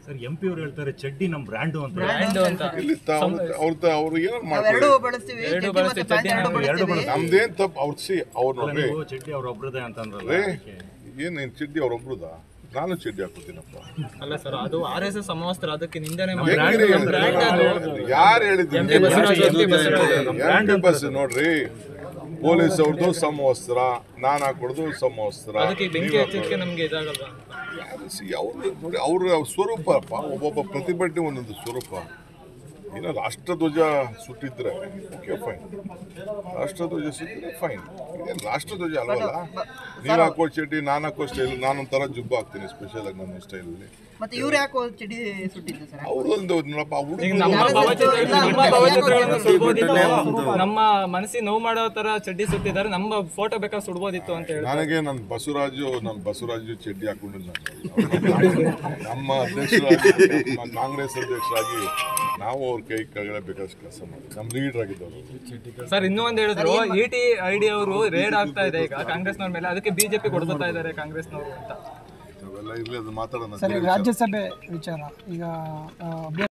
Sir M P ಅವ್ರು ಹೇಳ್ತಾರೆ ಚಡ್ಡಿ ನಮ್ ಬ್ರ್ಯಾಂಡು ಅಂತ ಬ್ರ್ಯಾಂಡ್ ಅಂತ ಇಲ್ಲಿ ತ- ಅವ್ರು ಅವ್ರ ಅವ್ರು ಏನೋ ಅವೆರಡು ಮಾಡ್ಕೊಳ್ಳಿ ಬಳಸ್ತೀವಿ ಎರಡು ಚಡ್ಡಿ ಬಳಸ್ತೀವಿ, ಮತ್ತೆ ಪ್ಯಾಂಟ್ ಎರಡು ಎರಡು ಬಳಸ್ತೀವಿ ನಮ್ದೇನ್ ತಪ್ಪು ಅವ್ರು ಸಿ ಅವ್ರು ಅಲ್ಲ, ನೋಡ್ರಿ ನೀವು ಚಡ್ಡಿ ಅವ್ರ ಒಬ್ರದೇ ಅಂತ ಅಂದ್ರಲ್ಲ ರೇ ಅದಕ್ಕೆ. ಏನ್ ನೀನ್ ಚಡ್ಡಿ ಅವ್ರೊಬ್ರುದ ನಾನು ಚಡ್ಡಿ ಹಾಕೋತೀನಪ್ಪ ಅಲ್ಲ ಸರ್ ಅದು ಆರ್ ಎಸ್ ಎಸ್ ಸಮವಸ್ತ್ರ ಅದಕ್ಕೆ ನಿಂದನೆ ಹೆಂಗ್ರಿ ಯಾರು ಹೇಳಿದ್ರು M P Basavaraj, M P Basavaraj. M P ಬಸ್ ನೋಡ್ರಿ ಪೊಲೀಸ್ ಅವ್ರದ್ದು ಸಮವಸ್ತ್ರ ನಾನ್ ಹಾಕೊಡ್ದು ಸಮವಸ್ತ್ರ ಅದಕ್ಕೆ ಬೆಂಕಿ ಹಚ್ಚೋದಕ್ಕೆ ನಮ್ಗೆ ಇದಾಗಲ್ಲ ಅವ್ರು ನೋಡಿ ಅವ್ರ ಸ್ವರೂಪ ಅಪ್ಪ ಒಬ್ಬೊಬ್ಬ ಪ್ರತಿಭಟನೆ ಒಂದೊಂದು ಸ್ವರೂಪ ಏನೋ ರಾಷ್ಟ್ರಧ್ವಜ ಸುಟ್ಟಿದ್ರೆ ಓಕೆ ಫೈನ್ ರಾಷ್ಟ್ರಧ್ವಜ ಸುಟ್ಟಿದ್ರೆ ಫೈನ್ ಇದೇನು ರಾಷ್ಟ್ರಧ್ವಜ ಅಲ್ವಲ್ಲ ನೀವು ಹಾಕೋ ಚಡ್ಡಿ ನಾನು ಹಾಕೋ ಸ್ಟೈಲ್ ನಾನೊಂಥರ ಜುಬ್ಬ ಹಾಕ್ತೀನಿ ಸ್ಪೆಷಲ್ ಆಗಿ ನನ್ನ ಸ್ಟೈಲಲ್ಲಿ ಮತ್ತೆ ಇವ್ರು ಯಾಕೋ ಚಡ್ಡಿ ಸುಟ್ಟಿದ್ದು ಸರ್ ಅವ್ರದೊಂದು ನೋಡಪ್ಪ ಈಗ ಹುಡುಗ ನಮ್ಮ ಯಾರು ಭಾವಚಿತ್ರ ಇಲ್ಲ, ನಮ್ಮ ಯಾರು ಭಾವಚಿತ್ರಗಳನ್ನು ಯಾರು ಸುಡ್ಬೋದಿತ್ತು ನಮ್ಮ ಮನಸ್ಸಿಗೆ ನೋವು ಮಾಡೋ ತರ ಚಡ್ಡಿ ಸುತ್ತಿದ್ದಾರೆ ನಮ್ಮ ಫೋಟೋ ಬೇಕಾದ್ರೆ ಸುಡ್ಬೋದಿತ್ತು ಅಂತ ಹೇಳಿ ನನಗೆ ನನ್ನ ಬಸವರಾಜು ನಮ್ಮ ಬಸವರಾಜು ಚಡ್ಡಿ ಹಾಕೊಂಡಿಲ್ಲ ನಾನು. ನಮ್ಮ ಅಧ್ಯಕ್ಷರಾಗಿ ನಮ್ಮ ಕಾಂಗ್ರೆಸ್ ಅಧ್ಯಕ್ಷರಾಗಿ ನಾವು ಅವ್ರ ಕೈ ಕೆಳಗಡೆ ಬೇಕಾದಷ್ಟು ಕೆಲಸ ಮಾಡಿ ನಮ್ಮ ಲೀಡರ್ ಆಗಿದ್ದವರು ಸರ್ ಇನ್ನೂ ಒಂದು ಹೇಳಿದ್ರು ಇ ಟಿ ಐ ಡಿ ಅವರು ರೇಡ್ ಆಗ್ತಾ ಇದೆ ಈಗ ಕಾಂಗ್ರೆಸ್ನವ್ರ ಮೇಲೆ ಅದಕ್ಕೆ ಬಿಜೆಪಿ ಕೊಡ್ತಾ ಇದ್ದಾರೆ ಕಾಂಗ್ರೆಸ್ನವರು ಅಂತ ಅವೆಲ್ಲ ಇರಲಿ ಅದು ಮಾತಾಡೋಣ ಸರಿ ರಾಜ್ಯಸಭೆ ವಿಚಾರ ಈಗ ಆ,